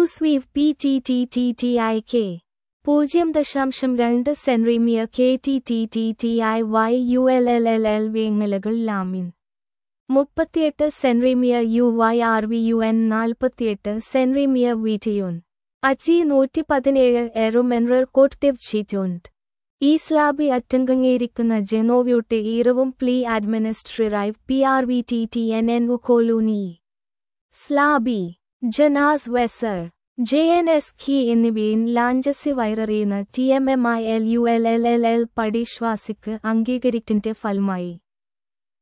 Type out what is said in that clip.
സ്വീവ് P T T T T I K പൂജ്യം ദശാംശം രണ്ട് സെൻറിമിയ K T T T T I Y U L L L L വേങ്ങലകൾ ലാമിൻ മുപ്പത്തിയെട്ട് സെൻറിമിയ U Y R V U N നാൽപ്പത്തിയെട്ട് സെൻറിമിയ വീറ്റയോൻ അജി നൂറ്റി പതിനേഴ് എറുമെൻറർ കോട്ടെവ് ചീറ്റോണ്ട് ഈ സ്ലാബി അറ്റങ്കങ്ങേരിക്കുന്ന ജെനോവ്യൂട്ട് ഈറവും പ്ലീ administrative P R V T T N N ഉക്കോലൂനി സ്ലാബി ജനാസ് വെസർ ജെ എൻ എസ് ഖി എന്നിവയും ലാഞ്ചസി വൈററിയുന്ന T M M I L U L L L L പടിശ്വാസിക്ക് അംഗീകരിക്കിന്റെ ഫലമായി